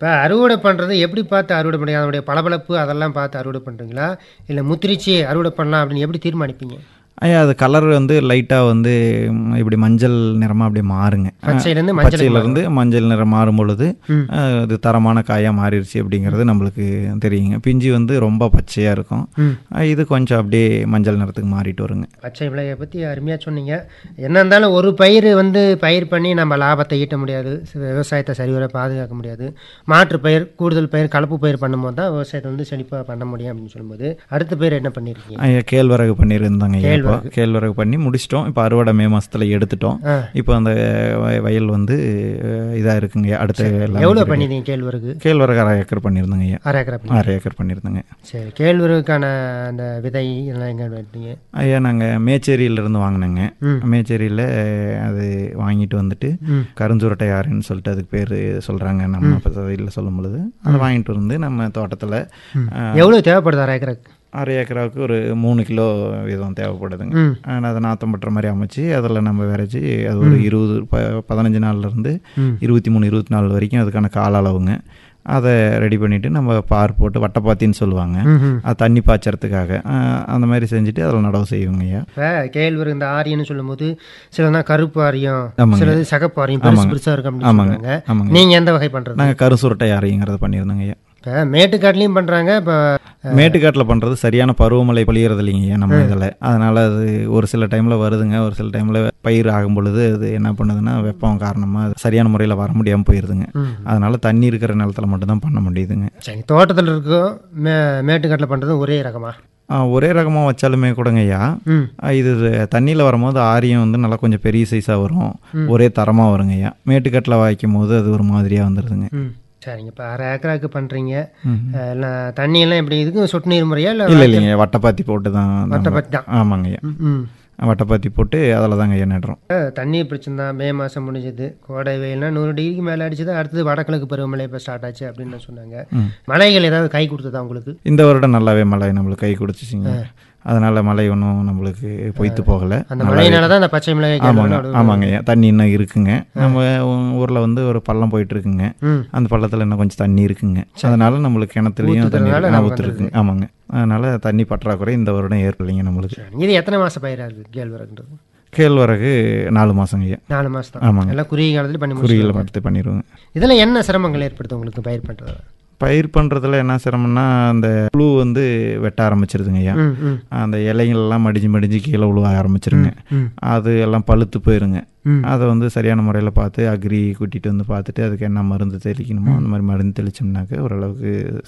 இப்போ அறுவடை பண்ணுறது எப்படி பார்த்து அறுவடை பண்ணுறீங்க அதனுடைய பளபளப்பு அதெல்லாம் பார்த்து அறுவடை பண்ணுறீங்களா இல்லை முத்திரிச்சு அறுவடை பண்ணலாம் அப்படின்னு எப்படி தீர்மானிப்பீங்க ஐயா அது கலர் வந்து லைட்டாக வந்து ம், இப்படி மஞ்சள் நிறமாக அப்படியே மாறுங்க பச்சையிலேருந்து மஞ்சள் பச்சையிலேருந்து மஞ்சள் நிறம் மாறும் பொழுது அஹ், அது தரமான காயாக மாறிடுச்சு அப்படிங்கிறது நம்மளுக்கு தெரியுங்க பிஞ்சு வந்து ரொம்ப பச்சையாக இருக்கும் ம். அஹ், இது கொஞ்சம் அப்படியே மஞ்சள் நிறத்துக்கு மாறிட்டு வருங்க பச்சை விலையை பற்றி அருமையாக சொன்னீங்க என்ன இருந்தாலும் ஒரு பயிர் வந்து பயிர் பண்ணி நம்ம லாபத்தை ஈட்ட முடியாது விவசாயத்தை சரிவர பாதுகாக்க முடியாது மாற்று பயிர் கூடுதல் பயிர் கலப்பு பயிர் பண்ணும்போது தான் விவசாயத்தை வந்து செழிப்பாக பண்ண முடியும் அப்படின்னு சொல்லும்போது அடுத்த பயிர் என்ன பண்ணியிருக்கீங்க ஐயா கேழ்வரகு பண்ணியிருந்தாங்க ஐயா இப்போ கேழ்வரகு பண்ணி முடிச்சிட்டோம் இப்போ அறுவடை மே மாசத்துல எடுத்துட்டோம் ஆ. இப்போ அந்த வய- வயல் வந்து இதாக இருக்குங்க அடுத்த எல்லாம் எவ்வளோ பண்ணியிருந்தீங்க கேழ்வரகு கேழ்வரகு அரை ஏக்கர் பண்ணியிருந்தேங்க ஐயா அரை ஏக்கரா பண்ணி அரை ஏக்கர் பண்ணியிருந்தேங்க சரி கேழ்வரகுக்கான அந்த விதை இதெல்லாம் எங்கே எடுத்தீங்க ஐயா நாங்கள் மேச்சேரியிலேருந்து வாங்கினேங்க ம். மேச்சேரியில் அது வாங்கிட்டு வந்துட்டு ம். கருஞ்சுரட்டை யாருன்னு சொல்லிட்டு அதுக்கு பேர் சொல்கிறாங்க நம்ம இப்போ வீட்டில் சொல்லும் பொழுது அதை வாங்கிட்டு வந்து நம்ம தோட்டத்தில் எவ்வளோ தேவைப்படுது அரை ஏக்கராக்கு அரை ஏக்கராவுக்கு ஒரு மூணு கிலோ வீதம் தேவைப்படுதுங்க ம் ஆனால் அதை நாற்றம் பட்டுற மாதிரி அமைச்சு அதில் நம்ம விரைச்சி அது ஒரு இருபது ப பதினஞ்சு நாள்லேருந்து ம். இருபத்தி மூணு இருபத்தி நாலு வரைக்கும் அதுக்கான கால அளவுங்க அதை ரெடி பண்ணிவிட்டு நம்ம பார் போட்டு வட்டப்பாத்தின்னு சொல்லுவாங்க ம்ஹும். அது தண்ணி பாய்ச்சறதுக்காக அஹ், அந்த மாதிரி செஞ்சுட்டு அதில் நடவு செய்வோங்க ஐயா இப்போ கேழ்வரகு இந்த ஆரியன்னு சொல்லும்போது சிலதான் கருப்பு ஆரியம் ஆமாங்க. சிலது சகப்பு ஆரியம் பெருசு ஆமாங்க. பெருசாக இருக்கும் அப்படின்னு ஆமாங்க சொல்லுவாங்க ஆமாங்க நீங்கள் எந்த வகை பண்ணுறது நாங்கள் கருசுருட்டை யாரைங்கிறத பண்ணியிருந்தோங்க ஐயா இப்போ மேட்டுக்காட்டுலேயும் பண்ணுறாங்க இப்போ மேட்டுக்காட்டில் பண்ணுறது சரியான பருவமழை பொழியறது இல்லைங்க ஐயா நம்ம இதில் அதனால் அது ஒரு சில டைமில் வருதுங்க ஒரு சில டைமில் பயிர் ஆகும் பொழுது அது என்ன பண்ணுதுன்னா வெப்பம் காரணமாக சரியான முறையில் வர முடியாமல் போயிடுதுங்க அதனால் தண்ணி இருக்கிற நிலத்துல மட்டும்தான் பண்ண முடியுதுங்க சரி தோட்டத்தில் இருக்கும் மே மேட்டுக்காட்டில் பண்ணுறதும் ஒரே ரகமா ஆ, ஒரே ரகமாக வச்சாலுமே கூடங்க ஐயா ம் ஆ, இது தண்ணியில் வரும்போது ஆரியம் வந்து நல்லா கொஞ்சம் பெரிய சைஸாக வரும் ஒரே தரமாக வருங்க ஐயா மேட்டுக்கட்டில் வாய்க்கும் போது அது ஒரு மாதிரியாக வந்துடுதுங்க ம் சரிங்க இப்போ அரை ஏக்கராக்கு பண்ணுறீங்க ம். எல்லாம் தண்ணியெல்லாம் எப்படி இதுக்கு சொட்டு நீர் முறையா இல்லை இல்லை இல்லைங்க வட்டப்பாத்தி போட்டு தான் நம்ம- வட்டப்பாத்தி தான். ஆமாங்க ஐயா ம், ம் வட்டப்பாத்தி போட்டு அதில் தாங்க ஐயா நடுறோம் தண்ணி பிரச்சனை தான் மே மாதம் முடிஞ்சது கோடை வெயில்னா நூறு டிகிரிக்கு மேலே அடிச்சது அடுத்தது வடகிழக்கு பருவமழை இப்போ ஸ்டார்ட் ஆச்சு அப்படின்னு சொன்னாங்க மலைகள் ஏதாவது கை கொடுத்ததா உங்களுக்கு இந்த வருடம் நல்லாவே மழை நம்மளுக்கு கை கொடுத்துச்சிங்க அதனால மழை ஒன்றும் நம்மளுக்கு பொய்த்து போகலை அந்த மழையினால தான் அந்த பச்சை மிளகாய் ஆமாங்க கேழ்வரகு ஆமாங்க ஐயா தண்ணி இன்னும் இருக்குங்க நம்ம ஊரில் வந்து ஒரு பள்ளம் போயிட்டு இருக்குங்க ம் அந்த பள்ளத்தில் இன்னும் கொஞ்சம் தண்ணி இருக்குங்க அதனால நம்மளுக்கு கிணத்துலையும் தண்ணி ஊத்துறதுனால இருக்கு. ஆ, நமக்கு ஊத்துருக்குங்க ஆமாங்க அதனால தண்ணி பற்றாக்குறை இந்த வருடம் ஏற்படலைங்க நம்மளுக்கு சரி. இது எத்தனை மாதம் பயிராக இருக்குது கேழ்வரகுன்றது கேழ்வரகு நாலு மாதங்க ஐயா நாலு மாதம் தான் ஆமாங்க எல்லாம் குறுகிய காலத்தில் பண்ணி முடிச்சு குறியில் மட்டும் பண்ணிடுவோங்க இதில் என்ன சிரமங்கள் ஏற்படுது உங்களுக்கு பயிர் பண்ணுறது பயிர் பண்ணுறதுல என்ன சிரமம்னா அந்த புழு வந்து வெட்ட ஆரம்பிச்சிருதுங்க ஐயா ம் ம் அந்த இலைங்கள்லாம் மடிஞ்சு மடிஞ்சு கீழே விழுவ ஆரம்பிச்சிருங்க ம். அது எல்லாம் பழுத்து போயிருங்க ம். அதை வந்து சரியான முறையில் பார்த்து அக்ரி கூட்டிகிட்டு வந்து பார்த்துட்டு அதுக்கு என்ன மருந்து தெளிக்கணுமோ அந்த மாதிரி மருந்து தெளிச்சோம்னாக்க ஓரளவுக்கு